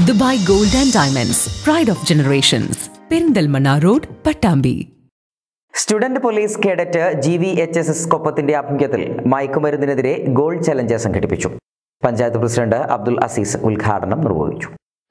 Dubai gold and diamonds pride of generations Perinthalmanna road Pattambi student police cadet G V H S S കൊപ്പത്തിന്റെ ആഭിമുഖ്യത്തിൽ മയക്കുമരുന്നിനെതിരെ gold challenge സംഘടിപ്പിച്ചു panchayat president Abdul Azeez ഉദ്ഘാടനം നിർവഹിച്ചു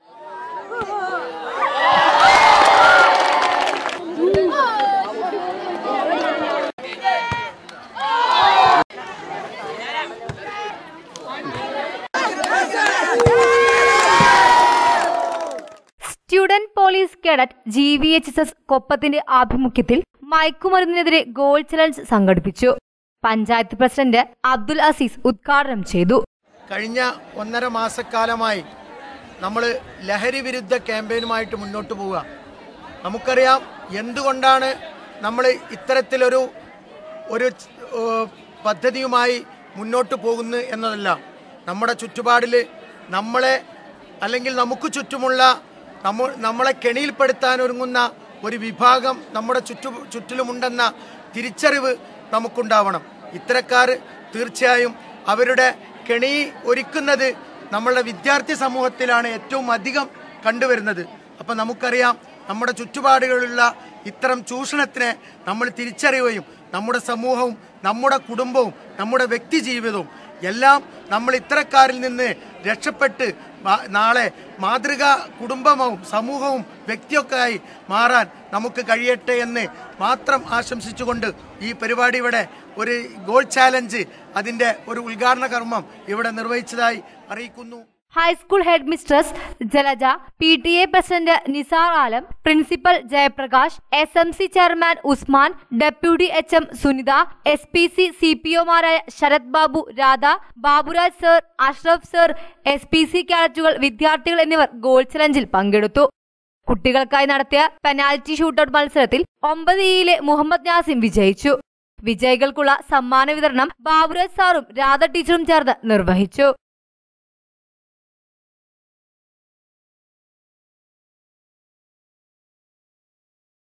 student police cadet G V H S S കൊപ്പത്തിന്റെ ആഭിമുഖ്യത്തിൽ മയക്കുമരുന്നിനെതിരെ ഗോൾ ചലഞ്ച് സംഘടിപ്പിച്ചു പഞ്ചായത്ത് പ്രസിഡന്റ് അബ്ദുൽ അസീസ് ഉദ്ഘാടനം ചെയ്തു കഴിഞ്ഞ ഒന്നര മാസക്കാലമായി നമ്മൾ ലഹരി വിരുദ്ധ ക്യാമ്പയിനുമായിട്ട് മുന്നോട്ട് പോവുക നമുക്കറിയാം എന്തുകൊണ്ടാണ് നമ്മൾ ഇത്തരത്തിലൊരു ഒരു ഏഹ്, പദ്ധതിയുമായി മുന്നോട്ട് പോകുന്നു എന്നതല്ല നമ്മുടെ ചുറ്റുപാടിൽ നമ്മളെ അല്ലെങ്കിൽ നമുക്ക് ചുറ്റുമുള്ള നമ്മ നമ്മളെ കെണിയിൽപ്പെടുത്താൻ ഒരുങ്ങുന്ന ഒരു വിഭാഗം നമ്മുടെ ചുറ്റു ചുറ്റിലുമുണ്ടെന്ന തിരിച്ചറിവ് നമുക്കുണ്ടാവണം ഇത്തരക്കാർ തീർച്ചയായും അവരുടെ കെണി ഒരുക്കുന്നത് നമ്മളുടെ വിദ്യാർത്ഥി സമൂഹത്തിലാണ് ഏറ്റവും അധികം കണ്ടുവരുന്നത് അപ്പം നമുക്കറിയാം നമ്മുടെ ചുറ്റുപാടുകളിലുള്ള ഇത്തരം ചൂഷണത്തിനെ നമ്മൾ തിരിച്ചറിയുകയും നമ്മുടെ സമൂഹവും നമ്മുടെ കുടുംബവും നമ്മുടെ വ്യക്തി ജീവിതവും എല്ലാം നമ്മൾ ഇത്തരക്കാരിൽ നിന്ന് രക്ഷപ്പെട്ട് മാ- നാളെ മാതൃകാ കുടുംബവും സമൂഹവും വ്യക്തിയൊക്കെ ആയി മാറാൻ നമുക്ക് കഴിയട്ടെ എന്ന് മാത്രം ആശംസിച്ചുകൊണ്ട് ഈ പരിപാടി ഇവിടെ ഒരു ഗോൾ ചാലഞ്ച് അതിൻ്റെ ഒരു ഉദ്ഘാടന കർമ്മം ഇവിടെ നിർവഹിച്ചതായി അറിയിക്കുന്നു high school head mistress Jalaja P T A president Nisar Alam principal Jayaprakash S M C chairman Usman deputy H M Sunitha S P C C P ഒമാരായ Sharath Babu Radha Baburaj sir Ashraf sir S P C കാഡറ്റുകൾ വിദ്യാർത്ഥികൾ എന്നിവർ ഗോൾ ചലഞ്ചിൽ പങ്കെടുത്തു കുട്ടികൾക്കായി നടത്തിയ പെനാൽറ്റി ഷൂട്ടൌട്ട് മത്സരത്തിൽ ഒമ്പത് ഇയിലെ മുഹമ്മദ് നാസിം വിജയിച്ചു വിജയികൾക്കുള്ള സമ്മാന വിതരണം ബാബുരാജ് സാറും രാധ ടീച്ചറും ചേർന്ന് നിർവഹിച്ചു